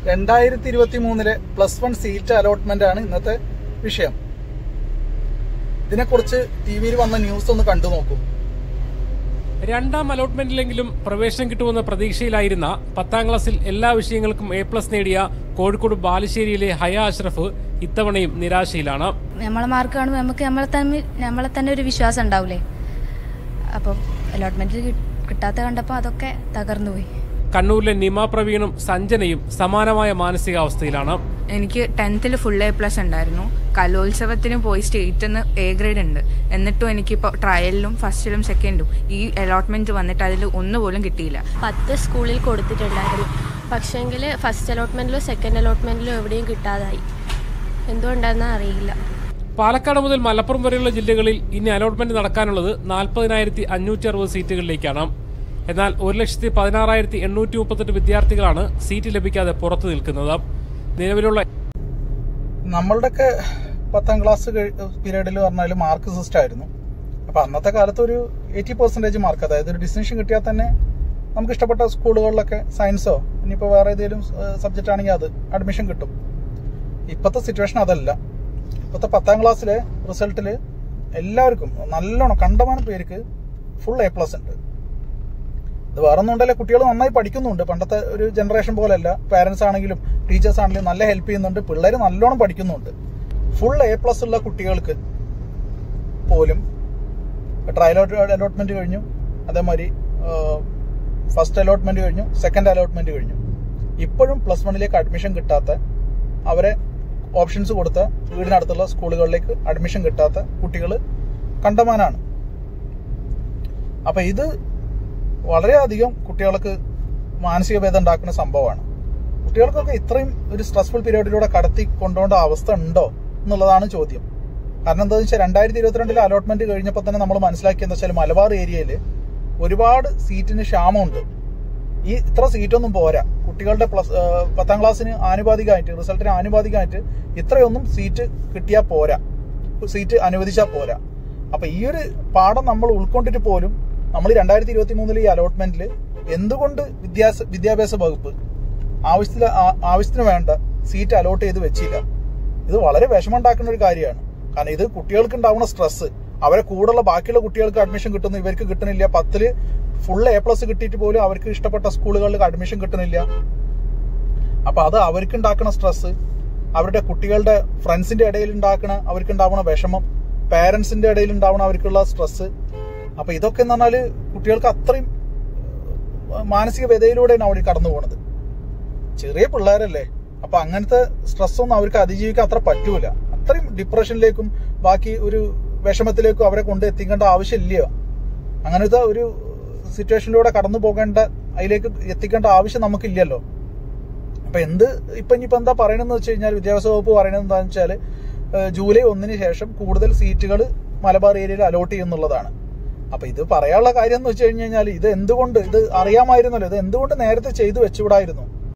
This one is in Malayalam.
രണ്ടായിരത്തി ഇരുപത്തി മൂന്നിലെ പ്ലസ് വൺ സീറ്റ് അലോട്ട്മെന്റ് ആണ് ഇന്നത്തെ വിഷയം ഇതിനെക്കുറിച്ച് ടി വിയിൽ വന്ന ന്യൂസ് ഒന്ന് കണ്ടു നോക്കൂ രണ്ടാം അലോട്ട്മെന്റിലെങ്കിലും പ്രവേശനം കിട്ടുമെന്ന പ്രതീക്ഷയിലായിരുന്ന പത്താം ക്ലാസ്സിൽ എല്ലാ വിഷയങ്ങൾക്കും എ പ്ലസ് നേടിയ കോഴിക്കോട് ബാലുശ്ശേരിയിലെ ഹയ അഷ്റഫ് ഇത്തവണയും നിരാശയിലാണ് നമ്മളെ മാർക്ക് കാണുമ്പോൾ നമുക്ക് നമ്മളെ തന്നെ നമ്മളെ തന്നെ ഒരു വിശ്വാസം ഉണ്ടാവില്ലേ അപ്പം അലോട്ട്മെന്റിൽ കിട്ടാത്ത കണ്ടപ്പോൾ അതൊക്കെ തകർന്നു പോയി കണ്ണൂരിലെ നിമ പ്രവീണും സഞ്ജനയും സമാനമായ മാനസികാവസ്ഥയിലാണ് എനിക്ക് ടെൻത്തിൽ ഫുൾ എ പ്ലസ് ഉണ്ടായിരുന്നു കലോത്സവത്തിന് പോയി സ്റ്റേറ്റിൽ നിന്ന് എ ഗ്രേഡ് ഉണ്ട് എന്നിട്ടും എനിക്കിപ്പോൾ ട്രയലിലും ഫസ്റ്റിലും സെക്കൻഡും ഈ അലോട്ട്മെന്റ് വന്നിട്ട് അതിൽ ഒന്നുപോലും കിട്ടിയില്ല പത്ത് സ്കൂളിൽ കൊടുത്തിട്ടുണ്ടായിരുന്നു പക്ഷേങ്കിൽ ഫസ്റ്റ് അലോട്ട്മെന്റിലോ സെക്കൻഡ് അലോട്ട്മെന്റിലോ എവിടെയും കിട്ടാതായി എന്തുകൊണ്ടാണെന്ന് അറിയില്ല പാലക്കാട് മുതൽ മലപ്പുറം വരെയുള്ള ജില്ലകളിൽ ഇനി അലോട്ട്മെന്റ് നടക്കാനുള്ളത് നാൽപ്പതിനായിരത്തി അഞ്ഞൂറ്റി അറുപത് സീറ്റുകളിലേക്കാണ് എന്നാൽ ഒരു ലക്ഷത്തി പതിനാറായിരത്തി എണ്ണൂറ്റി മുപ്പത്തെട്ട് വിദ്യാർത്ഥികളാണ് സീറ്റ് ലഭിക്കാതെ പുറത്തു നിൽക്കുന്നത് നിലവിലുള്ള നമ്മളുടെയൊക്കെ പത്താം ക്ലാസ് പീരീഡിൽ പറഞ്ഞാൽ മാർക്ക് സിസ്റ്റം ആയിരുന്നു അപ്പൊ അന്നത്തെ കാലത്ത് ഒരു എയ്റ്റി പെർസെന്റേജ് മാർക്ക് അതായത് ഒരു ഡിസ്റ്റിങ്ഷൻ കിട്ടിയാൽ തന്നെ നമുക്ക് ഇഷ്ടപ്പെട്ട സ്കൂളുകളിലൊക്കെ സയൻസോ ഇനിയിപ്പോൾ വേറെ ഏതെങ്കിലും സബ്ജക്റ്റ് ആണെങ്കിൽ അത് അഡ്മിഷൻ കിട്ടും ഇപ്പോഴത്തെ സിറ്റുവേഷൻ അതല്ല ഇപ്പോഴത്തെ പത്താം ക്ലാസ്സിലെ റിസൾട്ടിൽ എല്ലാവർക്കും നല്ലോണം കണ്ടമാനം പേർക്ക് ഫുൾ എ പ്ലസ് ഉണ്ട് ഇത് വേറെ ഒന്നുണ്ടല്ലേ കുട്ടികൾ നന്നായി പഠിക്കുന്നുണ്ട് പണ്ടത്തെ ഒരു ജനറേഷൻ പോലെയല്ല പാരന്റ്സ് ആണെങ്കിലും ടീച്ചേഴ്സ് ആണെങ്കിലും നല്ല ഹെൽപ്പ് ചെയ്യുന്നുണ്ട് പിള്ളേർ നല്ലോണം പഠിക്കുന്നുണ്ട് ഫുൾ എ പ്ലസ് ഉള്ള കുട്ടികൾക്ക് പോലും ട്രയൽ അലോട്ട്മെന്റ് കഴിഞ്ഞു അതേമാതിരി ഫസ്റ്റ് അലോട്ട്മെന്റ് കഴിഞ്ഞു സെക്കൻഡ് അലോട്ട്മെന്റ് കഴിഞ്ഞു ഇപ്പോഴും പ്ലസ് വണ്ണിലേക്ക് അഡ്മിഷൻ കിട്ടാത്ത അവരെ ഓപ്ഷൻസ് കൊടുത്ത വീടിനടുത്തുള്ള സ്കൂളുകളിലേക്ക് അഡ്മിഷൻ കിട്ടാത്ത കുട്ടികൾ കണ്ടമാനാണ് അപ്പൊ ഇത് വളരെയധികം കുട്ടികൾക്ക് മാനസിക ഭേദം ഉണ്ടാക്കുന്ന സംഭവമാണ് കുട്ടികൾക്കൊക്കെ ഇത്രയും ഒരു സ്ട്രെസ്ഫുൾ പീരീഡിലൂടെ കടത്തി കൊണ്ടുപോകേണ്ട അവസ്ഥ ഉണ്ടോ എന്നുള്ളതാണ് ചോദ്യം കാരണം എന്താണെന്ന് വെച്ചാൽ രണ്ടായിരത്തി ഇരുപത്തിരണ്ടിലെ അലോട്ട്മെന്റ് കഴിഞ്ഞപ്പോൾ തന്നെ നമ്മൾ മനസ്സിലാക്കിയെന്ന് വെച്ചാൽ മലബാർ ഏരിയയിൽ ഒരുപാട് സീറ്റിന് ക്ഷാമമുണ്ട് ഈ ഇത്ര സീറ്റൊന്നും പോരാ കുട്ടികളുടെ പ്ലസ് പത്താം ക്ലാസ്സിന് ആനുപാതികമായിട്ട് റിസൾട്ടിന് ആനുപാതികമായിട്ട് ഇത്രയൊന്നും സീറ്റ് കിട്ടിയാൽ പോരാ സീറ്റ് അനുവദിച്ചാൽ പോരാ അപ്പൊ ഈ ഒരു പാഠം നമ്മൾ ഉൾക്കൊണ്ടിട്ട് പോലും നമ്മൾ രണ്ടായിരത്തി ഇരുപത്തി മൂന്നിലെ ഈ അലോട്ട്മെന്റിൽ എന്തുകൊണ്ട് വിദ്യാഭ്യാസ വിദ്യാഭ്യാസ വകുപ്പ് ആവശ്യത്തിന് ആവശ്യത്തിന് വേണ്ട സീറ്റ് അലോട്ട് ചെയ്ത് വെച്ചില്ല ഇത് വളരെ വിഷമമുണ്ടാക്കുന്ന ഒരു കാര്യമാണ് കാരണം ഇത് കുട്ടികൾക്ക് ഉണ്ടാവുന്ന സ്ട്രെസ് അവരെ കൂടെയുള്ള ബാക്കിയുള്ള കുട്ടികൾക്ക് അഡ്മിഷൻ കിട്ടുന്നു ഇവർക്ക് കിട്ടുന്നില്ല പത്തില് ഫുൾ എ പ്ലസ് കിട്ടിയിട്ട് പോലും അവർക്ക് ഇഷ്ടപ്പെട്ട സ്കൂളുകളിൽ അഡ്മിഷൻ കിട്ടുന്നില്ല അപ്പൊ അത് അവർക്ക് ഉണ്ടാക്കുന്ന സ്ട്രെസ് അവരുടെ കുട്ടികളുടെ ഫ്രണ്ട്സിന്റെ ഇടയിൽ ഉണ്ടാക്കണ അവർക്ക് ഉണ്ടാവുന്ന വിഷമം പാരന്റ്സിന്റെ ഇടയിൽ ഉണ്ടാവുന്ന അവർക്കുള്ള സ്ട്രെസ് അപ്പൊ ഇതൊക്കെ എന്ന് പറഞ്ഞാല് കുട്ടികൾക്ക് അത്രയും മാനസിക വ്യതയിലൂടെയാണ് അവർ കടന്നു പോണത് ചെറിയ പിള്ളേരല്ലേ അപ്പൊ അങ്ങനത്തെ സ്ട്രെസ് ഒന്നും അവർക്ക് അതിജീവിക്കാൻ അത്ര പറ്റൂല അത്രയും ഡിപ്രഷനിലേക്കും ബാക്കി ഒരു വിഷമത്തിലേക്കും അവരെ കൊണ്ട് എത്തിക്കേണ്ട ആവശ്യമില്ല അങ്ങനത്തെ ഒരു സിറ്റുവേഷനിലൂടെ കടന്നു പോകേണ്ട അതിലേക്ക് എത്തിക്കേണ്ട ആവശ്യം നമുക്കില്ലല്ലോ അപ്പൊ എന്ത് ഇപ്പൊ ഇനിയിപ്പോ എന്താ പറയണെന്ന് വെച്ച് കഴിഞ്ഞാൽ വിദ്യാഭ്യാസ വകുപ്പ് പറയണത് എന്താണെന്ന് വെച്ചാല് ജൂലൈ ഒന്നിന് ശേഷം കൂടുതൽ സീറ്റുകൾ മലബാർ ഏരിയയിൽ അലോട്ട് ചെയ്യുന്നുള്ളതാണ് അപ്പൊ ഇത് പറയാനുള്ള കാര്യം എന്ന് വെച്ച് കഴിഞ്ഞു കഴിഞ്ഞാൽ ഇത് എന്തുകൊണ്ട് ഇത് അറിയാമായിരുന്നല്ലോ ഇത് എന്തുകൊണ്ട് നേരത്തെ ചെയ്തു വെച്ചുകൂടായിരുന്നു